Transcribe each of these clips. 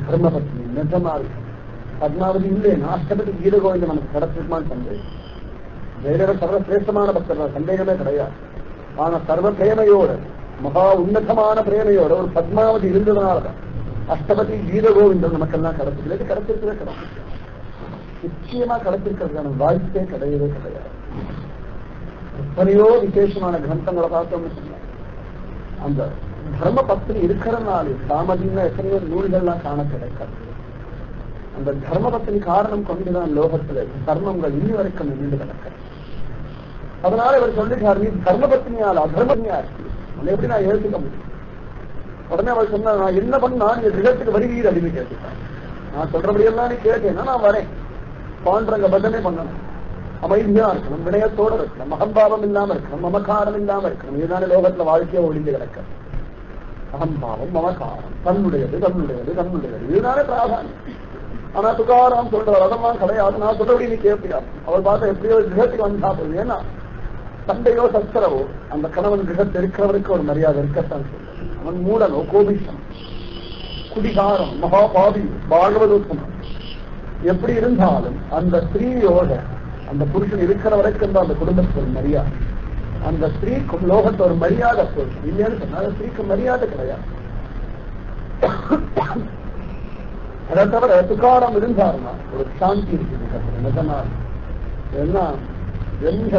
தர்மபத்னி நிஜமா இருக்கு பத்மாவதி இல்லைன்னா அஷ்டபதி கீத கோவிந்தம் நமக்கு கிடைச்சிருக்குமான்னு சந்தேகம் வேறவர் சர்வ சிரேஷ்டமான பக்தர் சந்தேகமே கிடையாது ஆனா சர்வ பிரேமையோட மகா உன்னதமான பிரேமையோட ஒரு பத்மாவதி இருந்ததுனாலதான் அஷ்டபதி கீத கோவிந்தம் நமக்கெல்லாம் கிடைச்சது இது கிடைச்சிருக்கவே கிடையாது நிச்சயமா கிடைச்சிருக்கிறதுக்கான வாய்ப்பே கிடையவே கிடையாது எத்தனையோ விசேஷமான கிரந்தங்களை பார்த்தோம்னு சொன்னா அந்த தர்ம பத்னி இருக்கிறனாலே சாமதின எத்தனையோ நூல்கள்லாம் காண கிடைக்காது அந்த தர்ம பத்னி காரணம் கொண்டுதான் லோகத்துல தர்மங்கள் இன்னி வரைக்கும் நின்று கிடக்கிறது அதனால இவர் சொல்லிட்டார் நீ தர்ம பத்னியால் அதர்மத்னியா இருக்கு அதை எப்படி நான் ஏற்றுக்க முடியும் உடனே அவர் சொன்னா நான் என்ன பண்ணா நீ கிரகத்துக்கு வருவீர் அப்படின்னு கேட்டுட்டான் நான் சொல்றபடியெல்லாம் நீ கேட்டேன்னா நான் வரேன் பாண்டரங்க பதமே பண்ணணும் அமைதியா இருக்கணும் வினயத்தோட இருக்கணும் மகம்பாவம் இல்லாம இருக்கணும் மமக்காரம் இல்லாம இருக்கணும் இதுதானே லோகத்துல வாழ்க்கையை ஒளிந்து கிடக்க அகம்பாவம் மமக்காரம் தன்னுடையது தன்னுடையது தன்னுடையது இதுதானே பிராதானியம் ஆனா துகாராம் சொல்றார் அதெல்லாம் கிடையாது நான் சொல்றபடி நீ கேட்பியா அவர் பார்த்தா எப்படியோ கிரகத்துக்கு வந்தா போகுது ஏன்னா சண்டையோ சச்சரவோ அந்த கணவன் கிரகத்தில் இருக்கிறவனுக்கு ஒரு மரியாதை இருக்கத்தான் சொல்றான் அவன் மூடனோ கோபிஷம் குடிகாரம் மகாபாவி பாகவதோத்தமம் எப்படி இருந்தாலும் அந்த ஸ்திரீயோட அந்த புருஷன் இருக்கிற வரைக்கும் தான் அந்த குடும்பத்துக்கு ஒரு மரியாதை அந்த ஸ்திரீக்கும் லோகத்தை ஒரு மரியாதை போச்சு இல்லைன்னு சொன்னா அந்த ஸ்திரீக்கு மரியாதை கிடையாது அதை தவிர துக்காரம் இருந்தாருன்னா ஒரு சாந்தி இருக்குது நிஜமா ஏன்னா எந்த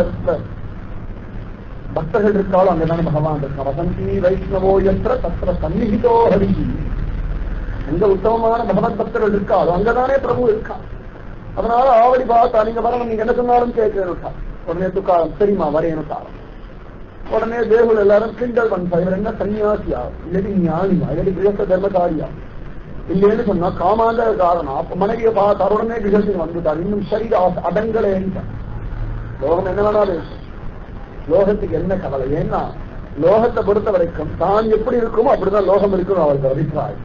பக்தர்கள் இருக்காலும் அங்கதானே பகவான் இருக்கான் வசந்தி வைஷ்ணவோ என்ற தத்திர சந்நிகிதோ ஹரி எங்க உத்தமமான பகவத் பக்தர்கள் இருக்காதோ அங்கதானே பிரபு இருக்கான் அதனால ஆவடி பார்த்தா நீங்க வரணும் நீங்க என்ன சொன்னாலும் கேட்கிறேன் உடனே துக்காரம் சரிம்மா வரேன்னு காலம் உடனே தேவல் எல்லாரும் கிண்டல் பண்ணா இவர் என்ன சன்னியாசியா இல்லாட்டி ஞானியா இல்லாட்டி கிரகஸ்த தர்மகாரியா இல்லைன்னு சொன்னா காமாந்த காரணம் அப்ப மனைவியை பார்த்தார் உடனே கிரகத்துக்கு வந்துட்டார் இன்னும் சரீர அடங்கலே லோகம் என்ன வேணாலும் இருக்கும். லோகத்துக்கு என்ன கவலை ஏன்னா லோகத்தை பொறுத்த வரைக்கும் தான் எப்படி இருக்குமோ அப்படிதான் லோகம் இருக்கணும் அவருக்கு அபிப்பிராயம்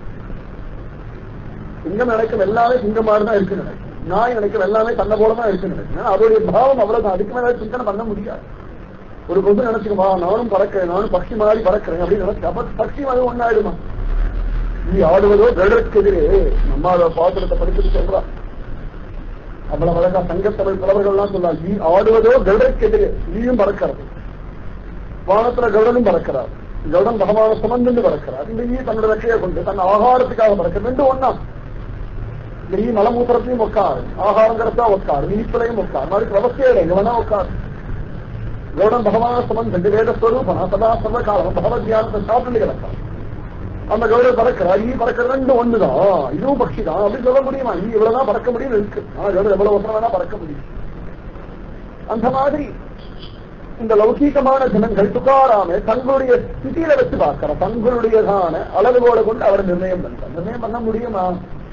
சிங்கம் நினைக்கும் எல்லாமே சிங்கமாறு தான் இருக்கு நினைக்கும் நாய் நினைக்கும் எல்லாமே தன்னை போல தான் இருக்கு நினைக்கும் ஏன்னா அதோடைய பாவம் அவ்வளவுதான் அதுக்கு மேல சிந்தனை பண்ண முடியாது ஒரு கொசு நினைச்சுக்கமா நானும் பறக்கிறேன் நானும் பக்ஷி மாதிரி பறக்கிறேன் அப்படின்னு நினைச்சு அப்ப பக்ஷி மாதிரி ஒன்னாயிடுமா நீ ஆடுவதோ கருடற்கு எதிரே நம்மளோட பாத்திரத்தை படிச்சுட்டு சொல்றா அவ்வளவு அழகா சங்கத்தமிழ் புலவர்கள்லாம் சொல்லா நீ ஆடுவதோ கருடற்கு எதிரே நீயும் பறக்கிறது வானத்துல கருடனும் பறக்கிறார் கருடன் பகவான சுமந்து பறக்கிறார் இந்த ஈ தன்னோட வெற்றியை கொண்டு தன் ஆகாரத்துக்காக பறக்க ரெண்டு ஒண்ணா இந்த ஈ மலமூத்திரத்தையும் உட்காரு ஆகாரம் கிடைச்சா உட்காரு நீப்பிலையும் உட்காரு மாதிரி விவசாய எங்க வேணா உட்காரு கருடன் பகவான சுமந்து வேத ஸ்வரூபனா சதா சர்வ காலம் பகவத் தியானத்தை சாப்பிட்டு கிடக்காரு அந்த கௌரவ பறக்கிறார் ஈ பறக்கிற ரெண்டு ஒண்ணுதான் இதுவும் பக்ஷி தான் அப்படின்னு சொல்ல முடியுமா ஈ இவ்வளவுதான் பறக்க முடியும் இருக்கு ஆனா கௌரவ எவ்வளவு வருஷம் வேணா பறக்க முடியும் அந்த மாதிரி இந்த லௌகீகமான ஜனங்கள் துக்காராமே தங்களுடைய ஸ்திதியில வச்சு பார்க்கிற தங்களுடையதான அளவுகோலை கொண்டு அவர் நிர்ணயம் பண்றார் நிர்ணயம் பண்ண முடியுமா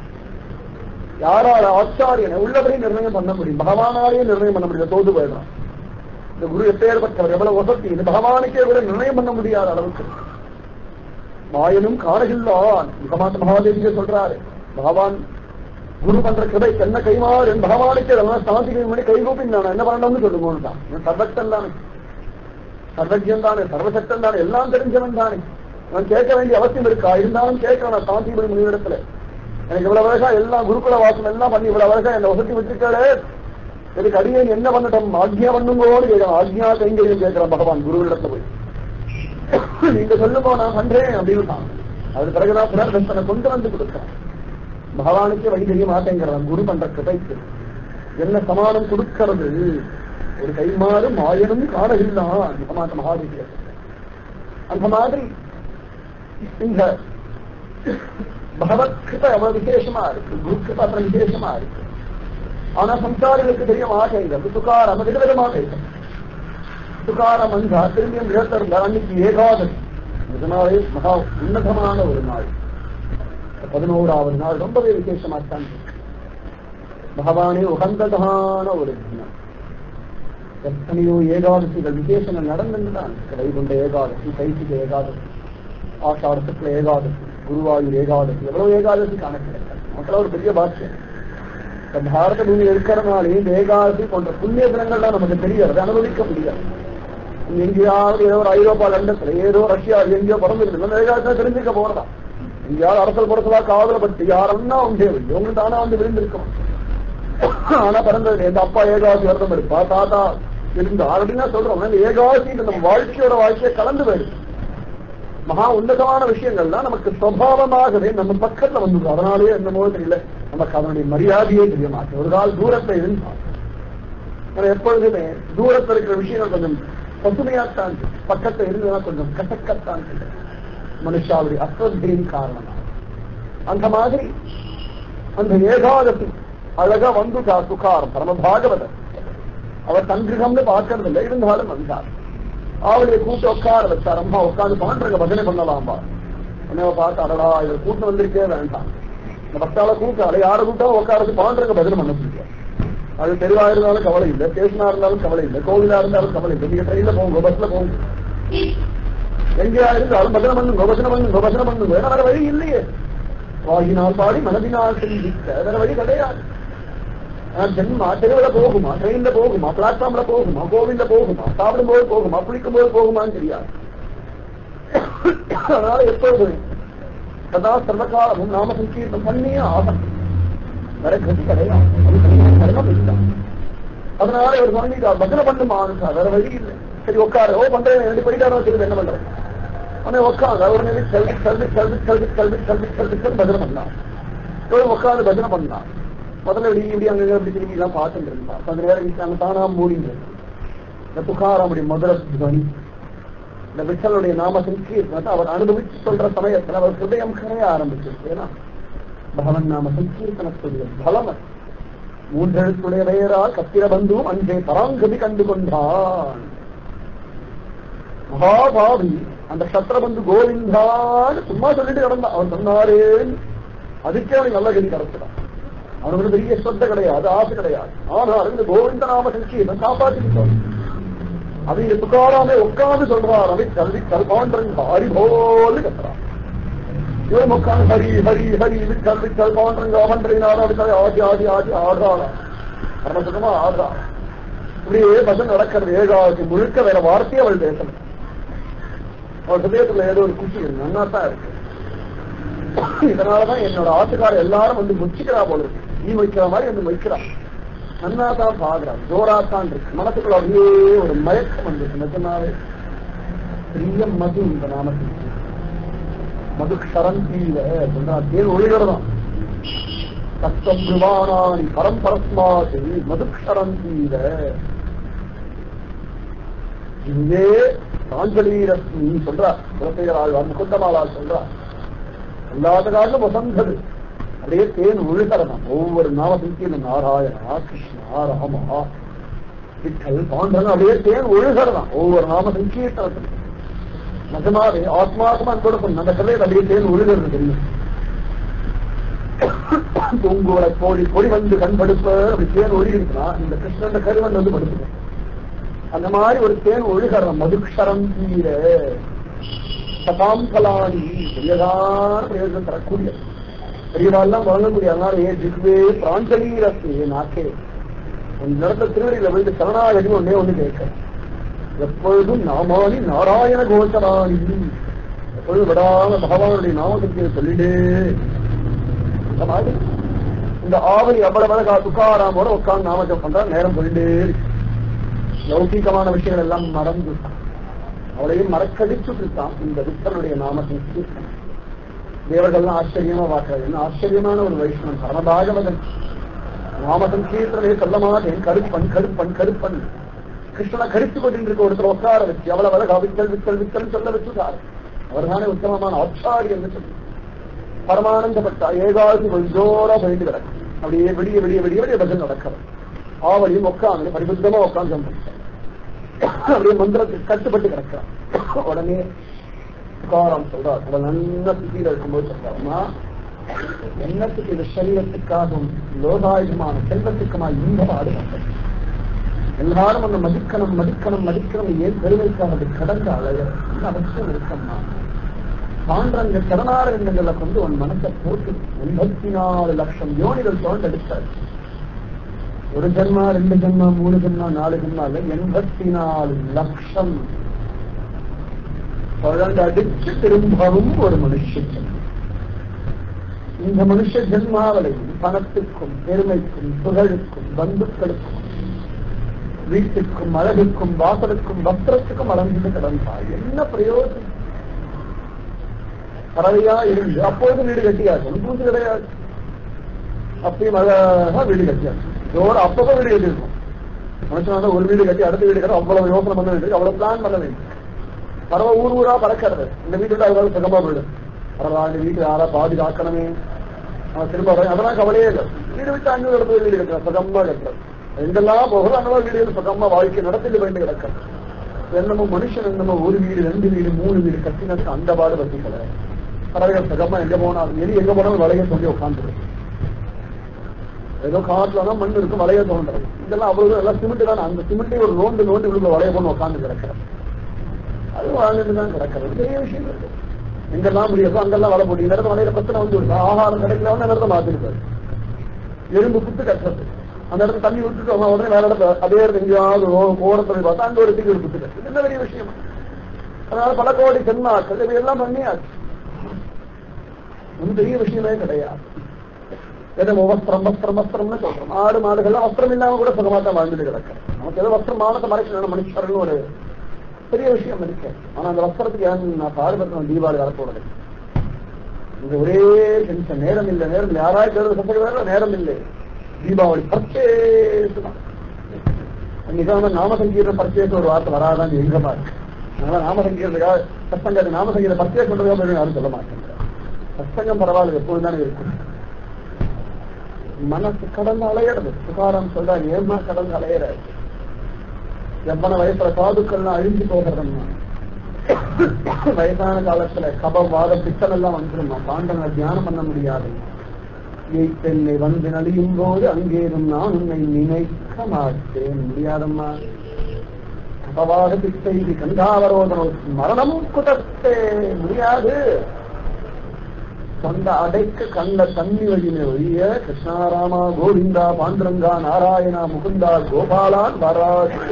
யாரால ஆச்சாரியனை உள்ளபடி நிர்ணயம் பண்ண முடியும் பகவானாலேயே நிர்ணயம் பண்ண முடியும் தோது போயிடலாம் இந்த குரு எப்பேற்பட்டவர் எவ்வளவு வசதி இந்த பகவானுக்கே கூட நிர்ணயம் பண்ண முடியாத அளவுக்கு மாயனும் காணகில்லான் முகமாத்த மகாதேவிக்கு சொல்றாரு பகவான் குரு பண்ற கிருபை என்ன கைமாறு பகவானுக்கு அதெல்லாம் சாந்திக்கு மணி கைகூப்பி நான் என்ன பண்ணணும்னு சொல்லுங்கன்னு தான் சர்வக்தன் தானே சர்வஜன் தானே சர்வசக்தன் தானே எல்லாம் தெரிஞ்சவன் தானே நான் கேட்க வேண்டிய அவசியம் இருக்கா இருந்தாலும் கேட்கணும் நான் சாந்தி மணி முனிவிடத்துல எனக்கு இவ்வளவு வருஷம் எல்லாம் குருகுல வாசம் எல்லாம் பண்ணி இவ்வளவு வருஷம் என்ன வசதி வச்சிருக்காரு இதுக்கு அடியேன் என்ன பண்ணட்டும் ஆக்ஞா பண்ணுங்கோடு கேட்கலாம் ஆக்ஞா கைங்கரியம் கேட்கிறேன் பகவான் குருவிடத்துல போய் நீங்க சொல்லுமா நான் பண்றேன் அப்படின்னு தான் அது பிறகுதான் புனர்தர்சனை கொண்டு வந்து கொடுக்கிறேன் பகவானுக்கே வழி தெரிய மாட்டேங்கிறான் குரு பண்ற கிருபைக்கு என்ன சமானம் கொடுக்கிறது ஒரு கைமாறு மாயனும் காணவில்லான் முகமாத்த மகாதேவிய அந்த மாதிரி இந்த பகவத் கிருபை அவ்வளவு விசேஷமா இருக்கு குரு கிருபை அப்புறம் விசேஷமா இருக்கு ஆனா சம்சாரிகளுக்கு தெரிய மாட்டேங்கிறது துக்காரம் விதவிதமாக இருக்கு துக்காரம் வந்தா திரும்பியும் கிரகத்தில் இருந்தார் அன்னைக்கு ஏகாதசி இதனாலே மகா உன்னதமான ஒரு நாள் பதினோராவது நாள் ரொம்பவே விசேஷமாத்தான் இருக்கு பகவானே உகந்ததான ஒரு தினம் எத்தனையோ ஏகாதசிகள் விசேஷங்கள் நடந்துதான் வைகுண்ட ஏகாதசி கைசிக ஏகாதசி ஆஷாட சுக்ல ஏகாதசி குருவாயூர் ஏகாதசி எவ்வளவு ஏகாதசி கணக்கு மக்கள் ஒரு பெரிய பாக்கியம் இந்த பாரத பூமி இருக்கிறனாலே இந்த ஏகாதசி போன்ற புண்ணிய தினங்கள்லாம் நமக்கு தெரியாது அனுபவிக்க முடியாது எங்கேயாவது ஏதோ ஒரு ஐரோப்பா லண்டத்துல ஏதோ ரஷ்யா எங்கேயோ பிறந்திருக்கு அந்த ஏகாதசி தெரிஞ்சுக்க போறதா எங்கேயாவது அரசல் புறத்தலா காதல பட்டு யாருன்னா உண்டே இவங்க தானா வந்து விழுந்திருக்கோம் ஆனா பிறந்தது எங்க அப்பா ஏகாசி விரதம் இருப்பா தாத்தா இருந்து ஆல்ரெடி நான் சொல்றோம் இந்த ஏகாசி நம்ம வாழ்க்கையோட வாழ்க்கையை கலந்து போயிடுது மகா உன்னதமான விஷயங்கள்லாம் நமக்கு சுவாவமாகவே நம்ம பக்கத்துல வந்து அதனாலேயே என்னமோ தெரியல நமக்கு அதனுடைய மரியாதையே தெரிய மாட்டேன் ஒரு கால் தூரத்தை இருந்தான் ஆனா எப்பொழுதுமே தூரத்துல இருக்கிற விஷயங்கள் கொஞ்சம் பசுமையாத்தான் இருக்கு. பக்கத்துல இருந்ததுன்னா கொஞ்சம் கசக்கத்தான் இருக்கு. மனுஷாவுடைய அஸ்வத்தியின் காரணமா அந்த மாதிரி அந்த ஏகாதசி அழகா வந்துட்டா சுகாரம் பரம பாகவதர் அவர் தங்கிரகம்னு பார்க்கறது இல்லை இருந்தாலும் வந்தார் அவளைய கூட்டு உட்கார வச்சார் அம்மா உட்காந்து பாண்டங்க பஜனை பண்ணலாம்பா உடனே பார்த்து அடடா இவர் கூட்டு வந்திருக்கே வேண்டாம் இந்த பக்தால கூட்டால யாரை கூட்டா உட்காரது பாண்டங்க பஜனை பண்ண பிடிக்கும் அது தெருவா இருந்தாலும் கவலை இல்லை ஸ்டேஷனா இருந்தாலும் கவலை இல்லை கோவிலா இருந்தாலும் கவலை இல்லை நீங்க ட்ரெயின்ல போங்க பஸ்ல போங்க எங்கேயா இருந்தாலும் பஜனை பண்ணுங்க பஜனை பண்ணுங்க பஜனை பண்ணுங்க வேற வேற வழி இல்லையே வாகினால் பாடி மனதினால் சிந்திக்க வேற வழி கிடையாது ஆனா ஜென்மா தெருவுல போகுமா ட்ரெயின்ல போகுமா பிளாட்ஃபார்ம்ல போகுமா கோவில்ல போகுமா சாப்பிடும் போது போகுமா குளிக்கும் போது போகுமான்னு தெரியாது அதனால எப்பொழுது சதா சர்வகாலமும் நாம சங்கீர்த்தம் பண்ணியே ஆகும் வேற கதி கிடையாது அது தனியான கர்மம் இதுதான். அதனால இவர் சொல்லிட்டார் பஜனை பண்ணுமான்னு வேற வழி இல்லை சரி உட்காரு ஓ பண்றேன் ரெண்டு போயிட்டாரோ தெரியுது என்ன பண்றேன் உடனே உட்காந்து ஒரு நிலை கல்வி கல்வி கல்வி கல்வி கல்வி கல்வி கல்வி கல்வி பஜனை பண்ணலாம் இவரு உட்காந்து பஜனை பண்ணலாம் முதல்ல இப்படி இப்படி அங்க இப்படி திரும்பி எல்லாம் பார்த்துட்டு இருந்தா கொஞ்ச நேரம் அங்க தானா மூடிங்க இந்த துக்காராமுடைய மதுர துவனி இந்த விட்டலுடைய நாம சங்கீர்த்தனத்தை அவர் அனுபவிச்சு சொல்ற சமயத்துல அவர் ஹிருதயம் கரைய ஆரம்பிச்சிருக்கு ஏன்னா பகவன் நாம சங்கீர்த்தனத்துடைய பலம் அது. மூன்றெழுத்துடைய பெயரால் கத்திர பந்துவும் அன்றே பராங்கதி கண்டு கொண்டான் மகாபாவி அந்த சத்திரபந்து கோவிந்தான்னு சும்மா சொல்லிட்டு கிடந்தான் அவன் சொன்னாரே அதுக்கே அவனுக்கு நல்ல கதி கிடைச்சிடான் அவனுக்கு பெரிய சொத்த கிடையாது ஆசை கிடையாது ஆனால் இந்த கோவிந்த நாம சங்கீர்த்தம் காப்பாற்றிக்கிட்டோம் அது இங்க துக்காராமே உட்கார்ந்து சொல்றார் அவை கல்வி கல்பான்றன் ஹரி போல கத்துறான் இவன் உட்கார்ந்து ஹரி ஹரி ஹரி விட்டல் விட்டல் பான்றங்க அவன்றினார் அப்படி ஆதி ஆதி ஆதி ஆடுறான் பரமசுகமா ஆடுறான் இப்படியே பசங்க நடக்கிறது ஏகாவதி முழுக்க வேற வார்த்தையே அவள் பேசணும் அவள் ஹதயத்துல ஏதோ ஒரு குச்சி இருக்கு நன்னா தான் இருக்கு இதனாலதான் என்னோட ஆட்டுக்கார எல்லாரும் வந்து முச்சிக்கிறா போல இருக்கு நீ வைக்கிற மாதிரி வந்து வைக்கிறா நன்னா தான் பாக்குறான் ஜோரா தான் இருக்கு மனசுக்குள்ள அப்படியே ஒரு மயக்கம் வந்துருக்கு நிஜமாவே பெரிய மது இந்த நாமத்துக்கு மது க்ஷரந்தீல சொன்னா தேர் ஒளிகிறதாம் தத்தம் பரம்பரஸ்மாதி மது க்ஷரந்தீல இதுவே காஞ்சலீரஸ்மி சொல்றார் குலத்தையராழ்வார் முகுந்தமாலால் சொல்றார் எல்லாத்த காட்டிலும் வசந்தது அப்படியே தேன் ஒழுகிறதாம் ஒவ்வொரு நாமத்திற்கும் நாராயணா கிருஷ்ணா ராமா விட்டல் பாண்டவன் அப்படியே தேன் ஒழுகிறதாம் ஒவ்வொரு நாம சங்கீர்த்தனத்தில் நிஜமாவே ஆத்மாத்மா அன்போட சொன்ன அந்த கதையில் அப்படியே தேன் ஒழுகிறது தெரியும் பூங்கோலை கோழி கொடி வந்து கண்படுப்ப அப்படி தேன் ஒழுகிருக்குன்னா இந்த கிருஷ்ணன் கருவன் வந்து படுத்துக்கும் அந்த மாதிரி ஒரு தேன் ஒழுகிறோம் மதுக்ஷரம் தீர சதாம்பலானி பெரியதான பிரயோஜனம் தரக்கூடிய பெரியவாள்லாம் வழங்கக்கூடிய அதனால ஏ ஜிக்வே பிராஞ்சலீரஸ்து ஏ நாக்கே உன் நடந்த திருவடியில விழுந்து சரணாகதி ஒன்னே ஒண்ணு கேட்க எப்பொழுதும் நாமானி நாராயண கோச்சராணி எப்பொழுதும் விடாம பகவானுடைய நாமத்துக்கு சொல்லிடே இந்த மாதிரி இந்த ஆவணி எவ்வளவு அழகா துக்காராமோட உட்கார்ந்து நாமஜம் பண்றா நேரம் சொல்லிட்டே இருக்கு லௌகிகமான விஷயங்கள் எல்லாம் மறந்து அவளையும் மறக்கடிச்சுட்டு இருக்கான் இந்த வித்தனுடைய நாமத்தை தேவர்கள்லாம் ஆச்சரியமா பார்க்கறது என்ன ஆச்சரியமான ஒரு வைஷ்ணவன் பரமபாகவதன் நாம சங்கீர்த்தனை சொல்ல மாட்டேன் கருப்பன் கருப்பன் கருப்பன் கிருஷ்ணனை கருத்து கொண்டிருக்க ஒருத்தர் உட்கார வச்சு அவ்வளவு அழகா வித்தல் வித்தல் வித்தல் சொல்ல வச்சுட்டார் அவர்தானே உத்தமமான ஆச்சாரி என்று சொல்லி பரமானந்தப்பட்ட ஏகாதி ஜோரா போயிட்டு கிடக்கு அப்படியே வெளியே வெளியே வெளியே வெளியே பஜன் நடக்கிறது ஆவலியும் உட்காந்து பரிபுத்தமா உட்காந்து சம்பளிச்சார் அப்படியே மந்திரத்துக்கு கட்டுப்பட்டு கிடக்கிறார் உடனே துக்காராம் சொல்றார் உடல் நல்ல சுத்தியில இருக்கும்போது சொல்றாருமா என்னத்துக்கு இது சரீரத்துக்காகவும் லோகாயுமான செல்வத்துக்குமா இந்த பாடுபட்டது எல்லாரும் அந்த மதிக்கணும் மதிக்கணும் மதிக்கணும் ஏன் பெருமைக்காக அது கடந்த அழக அவசியம் இருக்கம்மா பாண்டங்க சரணாரங்கங்களை கொண்டு உன் மனசை போட்டு எண்பத்தி நாலு லட்சம் யோனிகள் தோண்டெடுத்தார் ஒரு ஜென்மா ரெண்டு ஜென்மா மூணு ஜென்மா நாலு ஜென்மா இல்ல எண்பத்தி நாலு லட்சம் குழந்தை அடிச்சு திரும்பவும் ஒரு மனுஷன் இந்த மனுஷ ஜென்மாவலையும் பணத்துக்கும் பெருமைக்கும் புகழுக்கும் பந்துக்களுக்கும் வீட்டுக்கும் அழகுக்கும் வாசலுக்கும் வஸ்திரத்துக்கும் அலங்கிட்டு கிடந்தாய் என்ன பிரயோஜனம் பறவையா இருந்து அப்பொழுது வீடு கட்டியாச்சு பூசி கிடையாது அப்பயும் அழகா வீடு கட்டியாச்சு இதோட அப்பப்போ வீடு கட்டியிருக்கும் மனுஷனால ஒரு வீடு கட்டி அடுத்த வீடு கட்ட அவ்வளவு யோசனை பண்ண வேண்டியது அவ்வளவு பிளான் பண்ண வேண்டியது பறவை ஊர் ஊரா பறக்கிறது இந்த வீட்டு அதுக்காக சுகமா போயிடும் பரவாயில்ல வீட்டு யாரா பாதுகாக்கணுமே அவன் திரும்ப வரேன் அதெல்லாம் கவலையே இல்லை வீடு விட்டு அஞ்சு இடத்துல வீடு கட்டுறான் சுகமா கட்டுறது எங்கெல்லாம் போகிறோம் அங்கெல்லாம் வீடு சுகமா வாழ்க்கை நடத்திட்டு வேண்டி கிடக்கிறது என்னமோ மனுஷன் என்னமோ ஒரு வீடு ரெண்டு வீடு மூணு வீடு கட்டினதுக்கு அந்த பாடு வசிக்கல பறவைகள் சுகமா எங்க போனாலும் எலி எங்க போனாலும் வளைய சொல்லி உட்காந்துருக்கு ஏதோ காட்டுல மண் இருக்கும் வளைய தோன்றது இதெல்லாம் அவ்வளவு எல்லாம் சிமெண்ட் தானே அந்த சிமெண்ட்டை ஒரு நோண்டு நோண்டு இவ்வளவு வளைய போன்னு உட்காந்து கிடக்கிறது அது வாழ்ந்துட்டு தான் கிடக்கிறது பெரிய விஷயம் இருக்கு எங்கெல்லாம் முடியாதோ அங்கெல்லாம் வள போட்டு இந்த இடத்துல வளையில பிரச்சனை வந்து விடுது ஆகாரம் கிடைக்கலன்னு அந்த இடத்த மாத்திருக்காரு எறும்பு புத்து கட்டுறது அந்த இடத்துல தண்ணி விட்டுட்டு அவன் உடனே வேற இடத்துல அதே இடத்துல எங்கேயாவது ஓரத்துல பார்த்தா அங்க ஒரு திக்கு ஒரு புத்து கட்டு இது என்ன பெரிய விஷயம் அதனால பல கோடி தென்னாக்கள் இவையெல்லாம் பண்ணியாச்சு ஒன்றும் பெரிய விஷயமே கிடையாது ஏதோ வஸ்திரம் வஸ்திரம் வஸ்திரம்னு சொல்றோம் ஆடு மாடுகள்லாம் வஸ்திரம் இல்லாம கூட சுகமா தான் வாழ்ந்துட்டு கிடக்கிறேன் நமக்கு ஏதோ வஸ்திரம் மானத்தை மறைக்கணும் மனுஷர்னு ஒரு பெரிய விஷயம் இருக்கு ஆனா அந்த வஸ்திரத்துக்கு ஏன் நான் பாடுபடுத்தணும் தீபாவளி வரப்போறது இங்க ஒரே டென்ஷன் நேரம் இல்லை நேரம் இல்லை யாராவது தேர்தல் சத்தம் வேற நேரம் இல்லை தீபாவளி பர்ச்சேஸ் தான் நிஜாம நாமசங்கீர்ணம் பர்ச்சேஸ் ஒரு வார்த்தை வராதான் எங்கமா இருக்கு அதனால நாமசங்கீரத்துக்காக சத்தங்க நாமசங்கீர பர்ச்சேஸ் பண்றதுக்காக யாரும் சொல்ல மாட்டேங்க சத்தங்கம் பரவாயில்ல எப்போதும் தானே இருக்கும் மனசு கடந்து அலையிறது சுகாரம் சொல்றாரு ஏமா கடந்து அலையிறாரு எவ்வளவு வயசுல சாதுக்கள்லாம் அழிஞ்சு போகிறதுமா வயசான காலத்துல கபம் வாதம் பித்தம் எல்லாம் வந்துருமா பாண்டங்களை தியானம் பண்ண முடியாது பெண்ணை வந்து நலியும் போது அங்கேயும் நான் உன்னை நினைக்க மாட்டேன் முடியாதம்மா கபவாத பித்தை கண்டாவரோதனம் மரணம் குதத்தே முடியாது சொந்த அடைக்க கண்ட தண்ணி வழியின ஒழிய கிருஷ்ணாராமா கோவிந்தா பாண்டுரங்கா நாராயணா முகுந்தா கோபாலான் வராது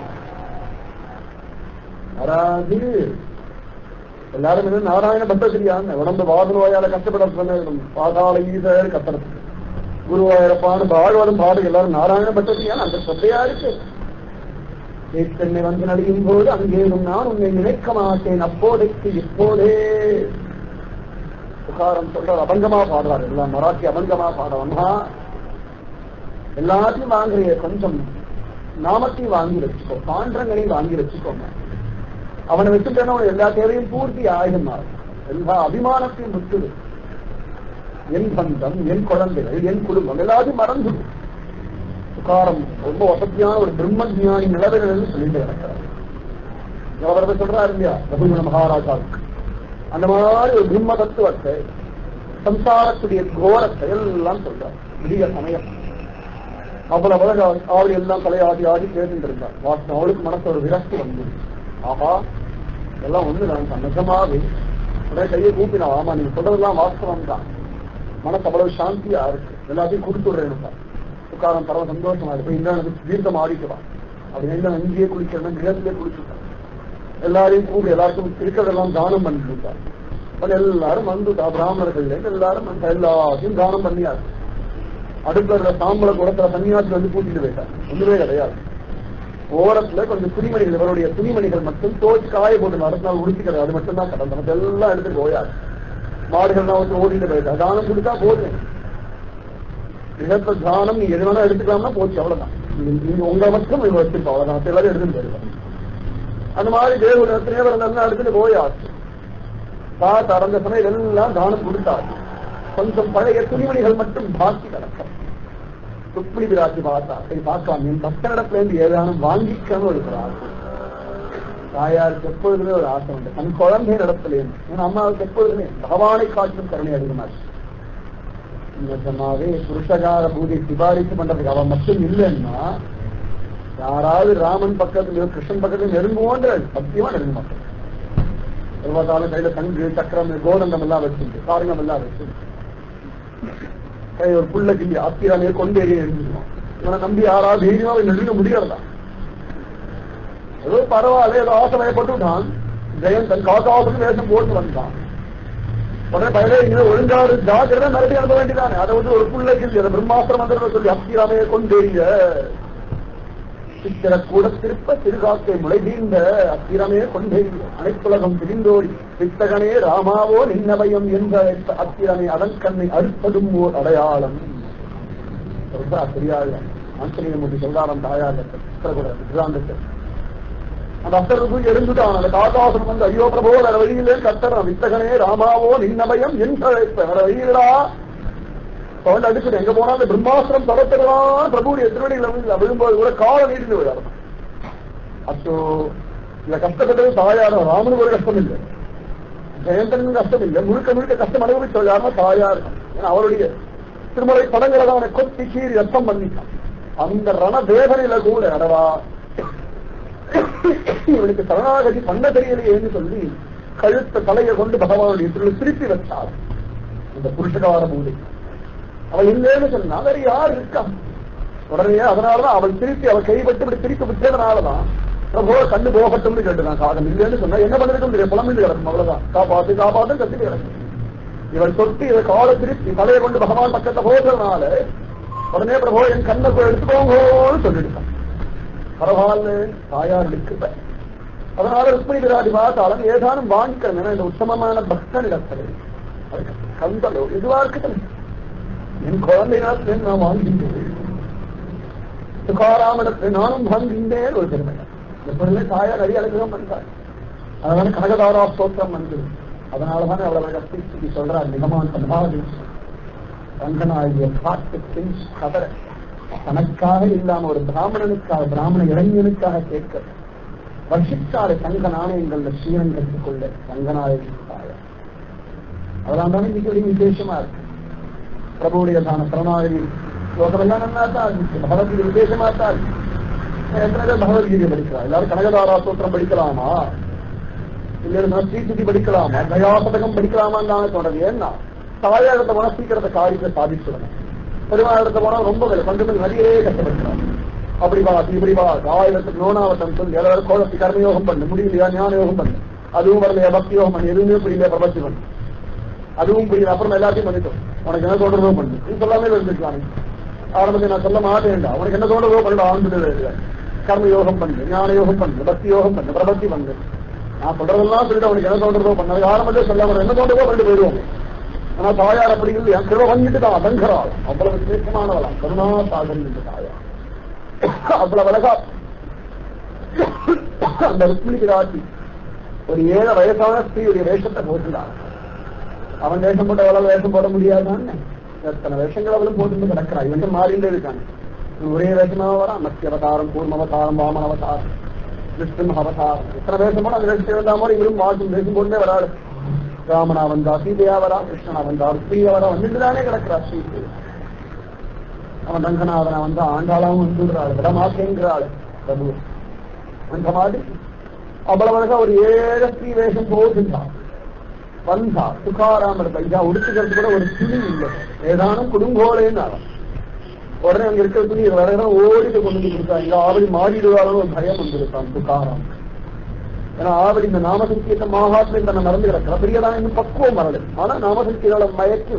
வராது எல்லாரும் என்ன நாராயண பட்டத்திரியான்னு உடம்பு வாது நோயால கஷ்டப்பட சொன்ன பாதாள ஈசர் கத்துறது குருவாயிரப்பான்னு பாழ்வாடும் பாடு எல்லாரும் நாராயண பட்டத்திரியான் அந்த சத்தையா இருக்கு என்னை வந்து நடியும் போது அங்கேயும் நான் உன்னை நினைக்க மாட்டேன் அப்போதைக்கு இப்போதே புகாரம் சொல்ற அபங்கமா பாடுறாரு எல்லாம் மராட்டி அபங்கமா பாடுறவன்னா எல்லாத்தையும் வாங்குறிய கொஞ்சம் நாமத்தையும் வாங்கி வச்சுக்கோ பாண்டங்களையும் வாங்கி வச்சுக்கோங்க அவனை வச்சுட்டேன்னா அவன் எல்லா தேவையும் பூர்த்தி ஆயுதம் எல்லா அபிமானத்தையும் விட்டுடு என் பந்தம் என் குழந்தைகள் என் குடும்பம் எல்லாத்தையும் மறந்து சுகாரம் ரொம்ப வசதியான ஒரு பிரம்ம ஜானி நிலவரங்கள் சொல்லிட்டு கிடக்கிறார் அவரது சொல்றாரு இல்லையா ரகுகுண மகாராஜாவுக்கு அந்த மாதிரி ஒரு பிரம்ம தத்துவத்தை சம்சாரத்துடைய கோரத்தை எல்லாம் சொல்றார் விடிய சமயம் அவ்வளவு அழகா அவள் எல்லாம் தலையாடி ஆடி கேட்டு இருந்தார் வாசம் அவளுக்கு மனசு ஒரு விரக்தி வந்து ஆஹா எல்லாம் ஒண்ணு நான் நிஜமாவே உடனே கையை கூப்பினா ஆமா நீங்க சொல்றதெல்லாம் வாஸ்தவம் தான் மனசு அவ்வளவு சாந்தியா இருக்கு எல்லாத்தையும் கொடுத்துடுறேன் உட்காரம் பரவ சந்தோஷமா இருக்கு இந்த தீர்த்தம் ஆடிக்குவான் அப்படி என்ன அங்கேயே குளிக்கிறேன் கிரகத்திலே குளிச்சுட்டான் எல்லாரையும் கூப்பிடு எல்லாருக்கும் இருக்கிறதெல்லாம் தானம் பண்ணிட்டு அப்ப எல்லாரும் வந்துட்டா பிராமணர்கள் எல்லாரும் அந்த எல்லாத்தையும் தானம் பண்ணியாரு அடுப்புல இருக்கிற சாம்பல குடத்துல சன்னியாசி வந்து கூட்டிட்டு போயிட்டார் ஒண்ணுமே கிடையாது ஓரத்துல கொஞ்சம் துணிமணிகள் இவருடைய துணிமணிகள் மட்டும் தோச்சு காய போட்டு அடுத்த நாள் உடுத்திக்கிறது அது மட்டும் தான் கடந்த மத்த எல்லாம் எடுத்துட்டு போயாரு மாடுகள்லாம் வந்து ஓடிட்டு போயிட்டா தானம் கொடுத்தா போதும் கிரகத்த தானம் நீ எது வேணா எடுத்துக்கலாம்னா போச்சு அவ்வளவுதான் நீங்க உங்களை மட்டும் இவங்க வச்சிருப்போம் அவ்வளவுதான் எல்லாரும் எடுத்துட்டு போயிருவாங்க அந்த மாதிரி தேவ தேவரன் எல்லாம் எடுத்துட்டு போயாச்சு பார்த்து அறந்த சமயம் எல்லாம் தானம் கொடுத்தாச்சு கொஞ்சம் பழைய துணிமணிகள் மட்டும் பாக்கி கிடக்கும் துப்பிளி விராட்சி பார்த்தா சரி பார்க்காம என் பக்தனிடத்துல இருந்து ஏதானும் வாங்கிக்கணும் இருக்கிறார் தாயாருக்கு எப்பொழுதுமே ஒரு ஆசை உண்டு தன் குழந்தை இடத்துல இருந்து என் அம்மாவுக்கு எப்பொழுதுமே பகவானை காட்டும் கருணை அதிகமாச்சு நிஜமாவே புருஷகார பூஜை சிபாரிசு பண்றதுக்கு அவன் மட்டும் இல்லைன்னா யாராவது ராமன் பக்கத்துல கிருஷ்ணன் பக்கத்துல நெருங்குவோன்ற சத்தியமா நெருங்க மாட்டேன் எவ்வளவு கையில தங்கு சக்கரம் கோதண்டம் எல்லாம் வச்சிருக்கு காரங்கம் எல்லாம் வச்சிருக்கு கை ஒரு புள்ள கிள்ளி ஆத்திராமையை கொண்டு எறிய எழுந்துருவான் இவனை நம்பி யாராவது தைரியமா நெருங்க முடியறதா ஏதோ பரவாயில்ல ஏதோ ஆசை பயப்பட்டுட்டான் ஜெயன் தன் காக்காவுக்கு வேஷம் போட்டு வந்தான் உடனே பயலே இங்க ஒழுங்காடு ஜாக்கிரதை மிரட்டி அனுப்ப வேண்டியதானே அதை வந்து ஒரு புள்ள கிள்ளி அதை பிரம்மாஸ்திரம் மந்திரம் சொல்லி அப்திராமையை கொண்டேங்க சித்திர கூட திருப்ப திருகாக்கை முளை தீர்ந்த அத்திரமே கொண்டே அனைத்துலகம் திரிந்தோடி சித்தகனே ராமாவோ நின்னபயம் என்ற அத்திரமே அதன்கண்ணை அறுப்பதும் ஓர் அடையாளம் ரொம்ப தெரியாது ஆஞ்சநேயமூர்த்தி சொல்றாராம் தாயார் சித்திரகூட சித்தாந்தத்தை அந்த அத்தருக்கு எழுந்துட்டான் அந்த காகாசனம் வந்து ஐயோ பிரபோ வேற வழியிலே கத்தறான் வித்தகனே ராமாவோ நின்னபயம் என்ற வேற வழியிலா அவன் அடிச்சுட்டு எங்க போனா அந்த பிரம்மாஸ்திரம் தொடர்த்துறான் பிரபுடைய திருவடியில் வந்து விழும்போது கூட கால நீடிந்து விழாரு அச்சோ இந்த கஷ்டப்பட்டது தாயார் ராமனுக்கு ஒரு கஷ்டம் இல்லை ஜெயந்தனுக்கு கஷ்டம் இல்லை முழுக்க முழுக்க கஷ்டம் அனுபவிச்சவர் யாருன்னா தாயார் ஏன்னா அவருடைய திருமலை படங்களை தான் அவனை கொத்தி கீறி ரத்தம் பண்ணிட்டான் அந்த ரண வேதனையில கூட அடவா இவனுக்கு சரணாகதி பண்ண தெரியலையேன்னு சொல்லி கழுத்த தலையை கொண்டு பகவானுடைய திருள் திருப்பி வச்சார் இந்த புருஷகார மூடி அவள் இல்லைன்னு சொன்னா வேற யார் இருக்கா உடனே அதனாலதான் அவள் திருப்பி அவள் கைப்பட்டு இப்படி திருப்பி விட்டதுனாலதான் பிரபோ கண்ணு போகட்டும்னு கேட்டுதான் காகம் இல்லைன்னு சொன்னா என்ன பண்ணிருக்கும் தெரியும் புலம்பிட்டு கிடக்கும் அவ்வளவுதான் காப்பாத்து காப்பாத்து கத்தி கிடக்கும் இவள் தொட்டு இவள் காலை திருப்பி தலையை கொண்டு பகவான் பக்கத்தை போகிறதுனால உடனே பிரபோ என் கண்ணை போய் எடுத்துக்கோங்கன்னு சொல்லிடுறான் பரவாயில்ல தாயார் இருக்கிற அதனால ருக்மிணி விராடி பார்த்தாலும் ஏதானும் வாங்கிக்கிறேன் ஏன்னா இந்த உத்தமமான பக்தன் இடத்துல கந்தலோ இதுவா இருக்கட்டும் என் குழந்தையினால நான் வாங்கின்றேன் துகாராமிடத்தை நானும் வாங்கின்றேன் ஒரு பெருமை இந்த பொருளை தாயார் அடி அழகம் பண்றார் அதனால கனகதாரா ஸ்தோத்திரம் வந்து அதனாலதான் அவ்வளவு கத்தி சொல்றார் நிகமான் சம்பாதி ரங்கனாகிய காட்டுத்தின் கதற தனக்காக இல்லாம ஒரு பிராமணனுக்காக பிராமண இளைஞனுக்காக கேட்க வர்ஷித்தாறு தங்க நாணயங்கள்ல ஸ்ரீரன் கற்றுக்கொள்ள தங்கநாயகி தாயார் அதெல்லாம் தானே இன்னைக்கு ஒரு விசேஷமா இருக்கு பிரபுடையதான சரணாகி ஸ்லோகமெல்லாம் நல்லா தான் இருந்துச்சு பகவத்கீதை விசேஷமா தான் இருக்கு எத்தனை பேர் பகவத்கீதை படிக்கலாம் எல்லாரும் கனகதாரா சூத்திரம் படிக்கலாமா இல்லைன்னா ஸ்ரீசுதி படிக்கலாமா தயாசதகம் படிக்கலாமான்னு தானே சொல்றது ஏன்னா தாயாரத்தை போனா சீக்கிரத்தை காரியத்தை சாதிச்சுடணும் பெருமாளத்தை போனா ரொம்ப கொஞ்சம் கொஞ்சம் நிறைய கஷ்டப்படுத்துறாங்க அப்படி வா இப்படி வா ஆயிரத்துக்கு நோனாவட்டம் சொல்லி எல்லாரும் கோலத்தை கர்மயோகம் பண்ணு முடியலையா ஞான யோகம் பண்ணு அதுவும் வரலையா பக்தி யோகம் பண்ணு எதுவுமே புரியல பிரபத்தி பண்ணு அதுவும் புரியல அப்புறம் எல்லாத்தையும் பண்ணிட்டோம் உனக்கு என்ன தோன்றதோ பண்ணு நீ சொல்லாமே இருந்துக்கலாம் ஆரம்பத்தில் நான் சொல்ல மாட்டேன்டா உனக்கு என்ன தோன்றதோ பண்ணு ஆண்டு கர்ம யோகம் பண்ணு ஞான யோகம் பண்ணு பக்தி யோகம் பண்ணு பிரபத்தி பண்ணு நான் சொல்றதெல்லாம் சொல்லிட்டு அவனுக்கு என்ன தோன்றதோ பண்ணு அது ஆரம்பத்திலே சொல்லாம என்ன தோன்றதோ பண்ணிட்டு போயிடுவோம் ஆனா தாயார் அப்படி இல்லை என் கிருப பண்ணிட்டு தான் அதங்கராள் அவ்வளவு விசேஷமானவளாம் கருணா சாகன் என்று தாயார் அவ்வளவு அழகா அந்த ருக்மிணி பிராட்டி ஒரு ஏழு வயசான ஸ்திரீயுடைய வேஷத்தை போட்டுட்டான் அவன் வேஷம் போட்ட எவ்வளவு வேஷம் போட முடியாதான்னு எத்தனை வேஷங்கள் அவளும் போட்டு கிடக்கிறான் இவன் மாறிண்டே இருக்காங்க இவன் ஒரே வேஷமா வரான் மத்திய அவதாரம் கூர்ம அவதாரம் வாமன அவதாரம் விஷ்ணு அவதாரம் எத்தனை வேஷம் போட அந்த வேஷத்தை வந்தா மாதிரி இவரும் மாற்றும் வேஷம் போட்டே வராது ராமனா வந்தா சீதையா வரா கிருஷ்ணனா வந்தா ஸ்ரீயா வரா வந்துட்டு தானே கிடக்கிறா ஸ்ரீ அவன் ரங்கநாதனா வந்தா ஆண்டாளாவும் வந்துடுறாள் விடமாட்டேங்கிறாள் பிரபு அந்த மாதிரி அவ்வளவு அழகா ஒரு ஏழு ஸ்ரீ வேஷம் போகுதுதான் வந்தா துகாராமர் பையா உடுத்துக்கிறது கூட ஒரு துணி இல்லை ஏதானும் குடும்போலேன்னு உடனே அங்க இருக்கிற துணி வேற இடம் ஓடிட்டு கொண்டு வந்து கொடுத்தா இங்க ஆவடி மாறிடுவாரோ ஒரு பயம் வந்திருக்கான் துகாராம் ஏன்னா ஆவடி இந்த நாமசங்கீத மகாத்மியம் தன்னை மறந்து கிடக்கிற பெரியதான் இன்னும் பக்குவம் வரல ஆனா நாமசங்கீதால மயக்கி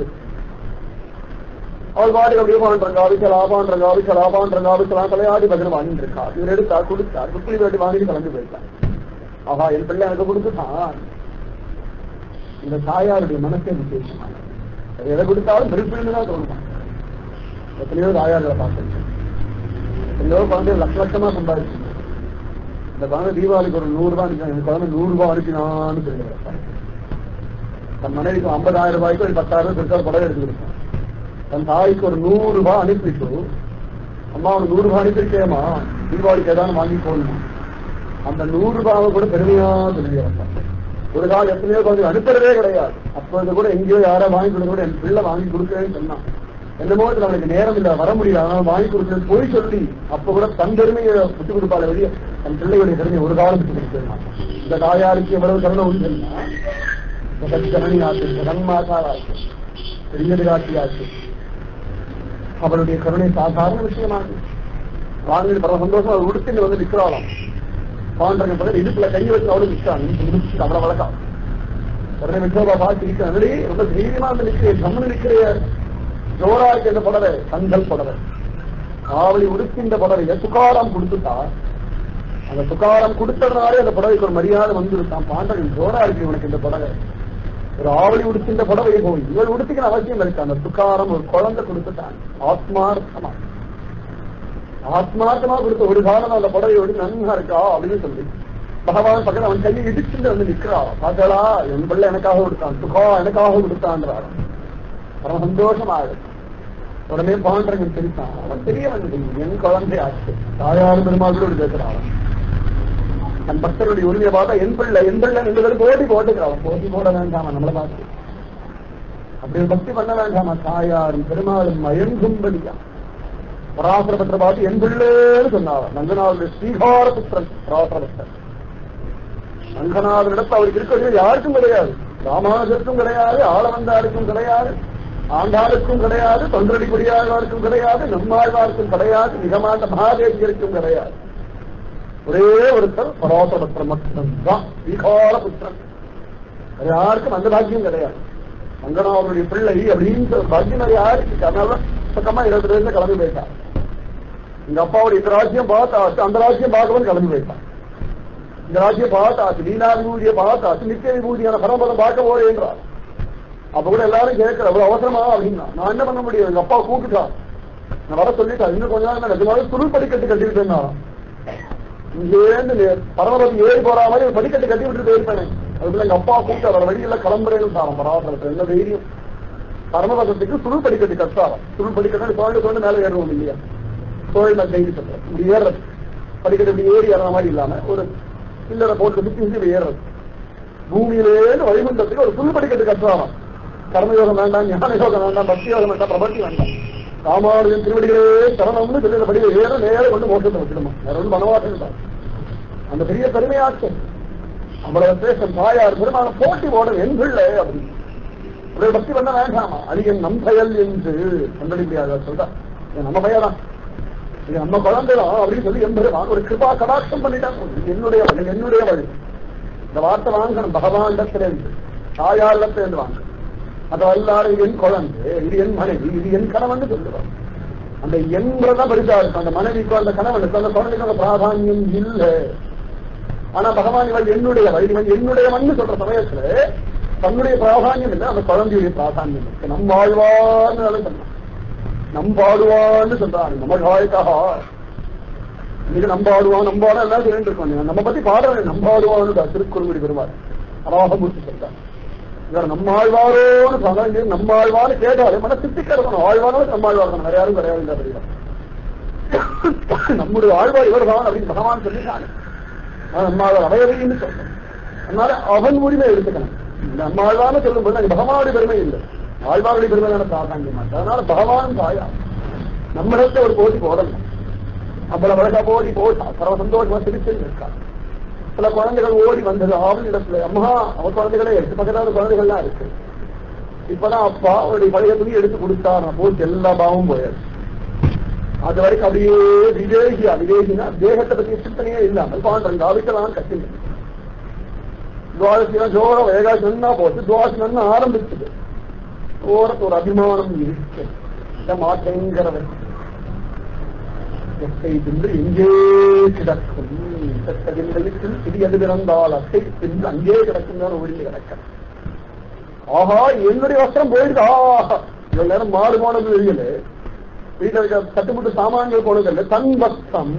அவள் வாடி அப்படியே பாண்றாங்க அவிச்சல் ஆபான்றாங்க அவிச்சல் ஆபான்றாங்க அவிச்சலாம் தலையாடி பஜனை வாங்கிட்டு இருக்கா இவர் எடுத்தா கொடுத்தா குப்பி வாட்டி வாங்கிட்டு கலந்து போயிருக்கான் ஆஹா என் பிள்ளை எனக்கு கொடுத்துட்டான் இந்த தாயாருடைய மனசே விசேஷமான எதை கொடுத்தாலும் திருப்பின்னு தான் தோணுமா எத்தனையோ தாயார்களை பார்த்துருக்கேன் எத்தனையோ குழந்தை லட்ச லட்சமா சம்பாதிச்சு இந்த குழந்தை தீபாவளிக்கு ஒரு நூறு ரூபாய் அனுப்பிச்சாங்க இந்த குழந்தை நூறு ரூபாய் அனுப்பினான்னு தெரிஞ்சு தன் மனைவிக்கு ஐம்பதாயிரம் ரூபாய்க்கு ஒரு பத்தாயிரம் ரூபாய் படம் எடுத்து கொடுத்தான் தன் தாய்க்கு ஒரு நூறு ரூபாய் அனுப்பிட்டு அம்மா ஒரு நூறு ரூபாய் அனுப்பியிருக்கேமா தீபாவளிக்கு ஏதாவது வாங்கி போடணுமா அந்த நூறு ரூபாவை கூட பெருமையா சொல்லி ஒரு கால் எத்தனையோ குழந்தை அனுப்புறதே கிடையாது அப்பொழுது கூட எங்கேயோ யாரோ வாங்கி கொடுக்க கூட என் பிள்ளை வாங்கி கொடுக்குறேன்னு சொன்னான் என்னமோ இதுல அவனுக்கு நேரம் இல்ல வர முடியல அதனால வாங்கி கொடுக்குறது போய் சொல்லி அப்ப கூட தன் பெருமையை விட்டு கொடுப்பாள் வெளியே தன் பிள்ளையுடைய பெருமையை ஒரு காலம் விட்டு கொடுத்துருந்தான் இந்த தாயாருக்கு எவ்வளவு கருணை உண்டுன்னா ஜனனி ஆச்சு ஜெகன்மாதா ஆச்சு பெரிய காட்சி ஆச்சு அவளுடைய கருணை சாதாரண விஷயமானது வாங்கி பரவ சந்தோஷம் அவர் உடுத்திட்டு வந்து நிற்கிறாளாம் பாண்டங்க பதில் இடுப்புல கை வச்சு அவளும் நிற்கிறான் அவ்வளவு வழக்கம் உடனே விட்டோபா பார்த்து நிற்கிறேன் ரொம்ப தைரியமா வந்து நிற்கிறேன் கம்மனு நிற்கிறேன் ஜோரா இருக்கு இந்த புடவை கந்தல் புடவை ஆவலி உடுக்கின்ற புடவைய துக்காரம் கொடுத்துட்டா அந்த துக்காரம் கொடுத்ததுனாலே அந்த புடவைக்கு ஒரு மரியாதை வந்துருக்கான் பாண்டவன் ஜோரா இருக்கு இவனுக்கு இந்த புடவை ஒரு ஆவலி உடுக்கின்ற புடவையை போய் இவள் உடுத்திக்கிற அவசியம் இருக்கு அந்த துக்காரம் ஒரு குழந்தை கொடுத்துட்டான் ஆத்மார்த்தமா ஆத்மார்த்தமா கொடுத்த ஒரு காலம் அந்த புடவையோடு நன்கா இருக்கா அப்படின்னு சொல்லி பகவான் பக்கத்துல அவன் கையை இடிச்சுட்டு வந்து நிக்கிறா பாத்தலா என் பிள்ளை எனக்காக கொடுத்தான் துகா எனக்காக கொடுத்தான்றான் பரம சந்தோஷமா இருக்கு உடனே பாண்டரங்கன் தெரிவித்தான் அவன் தெரிய வந்து என் குழந்தை ஆச்சு தாயார் பெருமாளோடு பேசுறான் தன் பக்தருடைய உரிமையை பார்த்தா என் பிள்ளை என் பிள்ளை ரெண்டு பேரும் போட்டி போட்டுக்கிறான் போட்டி போட வேண்டாமா நம்மளை பார்த்து அப்படி ஒரு பக்தி பண்ண வேண்டாமா தாயாரும் பெருமாளும் மயங்கும்படியா பராசர பத்திர பார்த்து என் பிள்ளைன்னு சொன்னார் நந்தனாவுடைய ஸ்ரீகார புத்திரன் பராசர பக்தர் ரங்கநாதனிடத்து அவருக்கு இருக்கிறது யாருக்கும் கிடையாது ராமானுஜருக்கும் கிடையாது ஆளவந்தாருக்கும் கிடையாது ஆண்டாளுக்கும் கிடையாது தொண்டரடி குடியாழ்வாருக்கும் கிடையாது நம்மாழ்வாருக்கும் கிடையாது நிகமாண்ட மகாதேவியருக்கும் கிடையாது ஒரே ஒருத்தர் பராசரபத்திரம் மட்டும்தான் ஸ்ரீகார புத்திரன் அது யாருக்கும் அந்த பாக்கியம் கிடையாது ரங்கநாதனுடைய பிள்ளை அப்படின்னு பாக்கியம் அது யாருக்கு அதனால பக்கமா இருபது வயசுல கிளம்பி போயிட்டான் எங்க அப்பாவுடைய இந்த ராஜ்யம் பார்த்தாச்சு அந்த ராஜ்யம் பார்க்கவன் கிளம்பி போயிட்டான் இந்த ராஜ்யம் பார்த்தாச்சு லீலா விபூதியை பார்த்தாச்சு நித்திய விபூதியான பரம்பரை பார்க்க போறேன்றார் அப்ப கூட எல்லாரும் கேட்கிற அவ்வளவு அவசரமா அப்படின்னா நான் என்ன பண்ண முடியும் எங்க அப்பா கூப்பிட்டுட்டான் நான் வர சொல்லிட்டேன் இன்னும் கொஞ்ச நாள் நிஜமாவே சுருள் படிக்கட்டு கட்டிட்டு இருந்தான் இங்கேருந்து பரமபதி ஏறி போற மாதிரி ஒரு படிக்கட்டு கட்டி விட்டு போயிருப்பேன் அதுக்குள்ள எங்க அப்பா கூப்பிட்டு வர வழியில கிளம்புறேன்னு சாரம் பராமரத்தை என்ன தைரியம் பரமபதத்துக்கு சுருள் படிக்கட்டு கட்டாரம் சுருள் படிக்கட்டு தோண்டு தோண்டு மேலே ஏறுவோம் இல்லையா தோழி நான் கைது சொல்றேன் இப்படி ஏறுறது படிக்கட்டு இப்படி ஏறி ஏற மாதிரி இல்லாம ஒரு சில்லறை போட்டு சுத்தி சுத்தி இப்படி ஏறுறது பூமியிலேருந்து வைகுண்டத்துக்கு ஒரு புல் படிக்கட்டு கட்டுறாராம் கர்மயோகம் வேண்டாம் ஞான யோகம் வேண்டாம் பக்தி யோகம் வேண்டாம் பிரபத்தி வேண்டாம் ராமானுஜன் திருவடிகளே சரணம்னு சொல்லி படியில ஏற நேர கொண்டு மோசத்தை வச்சிடுமா வேற ஒன்றும் வனவாசம் இல்லை அந்த பெரிய பெருமையாச்சு அவ்வளவு தேசம் தாயார் பெருமான போட்டி போட என் பிள்ளை அப்படின்னு ஒரு பக்தி பண்ண வேண்டாமா அதிகம் நம் பயல் என்று கண்டடிப்படியாக சொல்றா இது நம்ம பையதான் இது நம்ம குழந்தைதான் அப்படின்னு சொல்லி எம்பெருமான் ஒரு கிருபா கடாட்சம் பண்ணிட்டான் இது என்னுடைய வழி என்னுடைய வழி இந்த வார்த்தை வாங்கணும் பகவானிடத்திலிருந்து தாயாரிடத்திலிருந்து வாங்க அது அல்லாத இது என் குழந்தை இது என் மனைவி இது என் கணவன் சொல்லுவான் அந்த எண்கிறதா பெருசா இருக்கும் அந்த மனைவிக்கும் அந்த கணவனுக்கு அந்த குழந்தைக்கு அந்த பிராதானியம் இல்லை ஆனா பகவான் இவள் என்னுடைய வழி இவன் என்னுடைய மண்ணு சொல்ற சமயத்துல தன்னுடைய பிராதானியம் இல்லை அந்த குழந்தையுடைய பிராதானியம் இருக்கு நம் வாழ்வான்னு சொன்னான் நம் பாடுவான்னு சொல்றாங்க நம்ம காயக்கா இன்னைக்கு நம்பாடுவான் நம்பாட எல்லாம் சொல்லிட்டு இருக்கோம் நம்ம பத்தி பாடுறேன் நம்பாடுவான்னு திருக்குறங்குடி பெறுவார் அராகமூர்த்தி சொல்றார் இவர் நம்மாழ்வாரோன்னு சொன்னாங்க நம்மாழ்வான்னு கேட்டாலே மன திருப்தி கிடக்கணும் ஆழ்வாரோடு நம்மாழ்வார் வேற யாரும் கிடையாது இந்த தெரியல நம்முடைய ஆழ்வார் இவர் தான் அப்படின்னு பகவான் சொல்லிட்டாங்க நம்மாழ்வார் அவையவைன்னு சொல்றோம் அதனால அவன் உரிமை எடுத்துக்கணும் நம்ம ஆழ்வார்னு சொல்லும்போது அங்க பகவானுடைய பெருமை இல்லை ஆழ்வாருடைய பெருமையான பிராதானியம் மாட்டேன் அதனால பகவான் தாயா நம்மிடத்த ஒரு போட்டி போடணும் அவ்வளவு அழகா போட்டி போட்டா சர்வ சந்தோஷமா சிரிச்சு இருக்கா சில குழந்தைகள் ஓடி வந்தது ஆவல் இடத்துல அம்மா அவ குழந்தைகளே இருக்கு பக்கத்தான குழந்தைகள்லாம் இருக்கு இப்பதான் அப்பா அவருடைய பழைய துணி எடுத்து கொடுத்தார் நான் போச்சு எல்லா பாவமும் போயாச்சு அது வரைக்கும் அப்படியே விவேகியா விவேகினா தேகத்தை பத்தி சிந்தனையே இல்லாமல் பாண்டங்க அவைக்கெல்லாம் கட்டிங்க துவாதசியா ஜோர வேகாசி நன்னா போச்சு துவாசி நன்னா ஆரம்பிச்சது ஓரத்து ஒரு அபிமானம் இருக்கு இந்த மாற்றங்கிறவன் எத்தை தின்று எங்கே கிடக்கும் செத்ததில்லையில் சிறியது பிறந்தால் அத்தை தின்று அங்கே கிடக்கும் தான் ஒழிஞ்சு கிடக்க ஆஹா என்னுடைய வஸ்திரம் போயிடுதா இவ்வளவு நேரம் மாடு போனது தெரியல வீட்டுல இருக்க தட்டுமுட்டு சாமான்கள் போனது இல்லை தன் வஸ்திரம்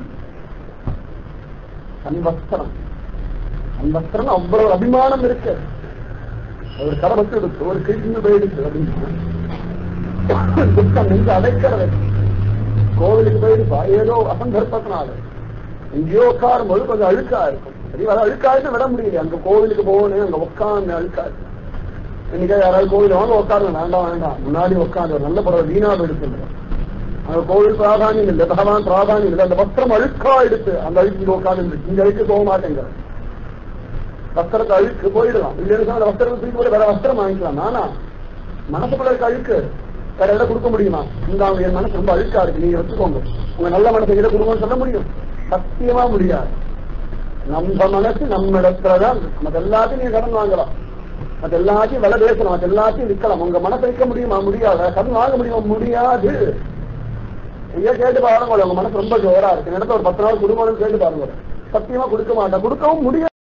தன் வஸ்திரம் தன் வஸ்திரம் அவ்வளவு அபிமானம் இருக்கு ஒரு கடமத்து எடுத்து ஒரு கிழிஞ்சு போயிடுச்சு அப்படின்னு துக்கம் நெஞ்சு அடைக்கிறது கோவிலுக்கு போயிருப்பா ஏதோ அசந்தர்ப்பத்தினால எங்கேயோ உட்காரும் போது கொஞ்சம் அழுக்கா இருக்கும் சரி வர அழுக்காயிட்டு விட முடியல அங்க கோவிலுக்கு போகணும் அங்க உட்காந்து அழுக்கா இருக்கு இன்னைக்கு யாராவது கோவில் வாங்க உட்காருங்க வேண்டாம் வேண்டாம் முன்னாடி உட்காந்து ஒரு நல்ல படம் வீணா எடுத்துருந்தோம் அங்க கோவில் பிராதானியம் இல்லை பகவான் பிராதானியம் இல்லை அந்த வஸ்திரம் அழுக்கா எடுத்து அந்த அழுக்கு இங்க உட்காந்து இங்க அழுக்கு போக மாட்டேங்கிற வஸ்திரத்தை அழுக்கு போயிடலாம் இல்லைன்னு அந்த வஸ்திரத்தை தூக்கி போய் வேற வஸ்திரம் வாங்கிக்கலாம் நானா மனசுக்குள்ள இருக்க அழுக்கு வேற எதை கொடுக்க முடியுமா இந்த அவங்க என் மனசு ரொம்ப அழுக்கா இருக்கு நீங்க வச்சுக்கோங்க உங்க நல்ல மனசை இதை கொடுங்கன்னு சொல்ல முடியும் சத்தியமா முடியாது நம்ம மனசு நம்ம இடத்துலதான் நமக்கு எல்லாத்தையும் நீங்க கடன் வாங்கலாம் அது எல்லாத்தையும் விலை பேசலாம் அது எல்லாத்தையும் விற்கலாம் உங்க மனசை விற்க முடியுமா முடியாது கடன் வாங்க முடியுமா முடியாது ஐயா கேட்டு பாருங்க உங்க மனசு ரொம்ப ஜோரா இருக்கு இடத்துல ஒரு பத்து நாள் குடும்பம் கேட்டு பாருங்க சத்தியமா கொடுக்க மாட்டேன் கொடுக்கவும் முடியாது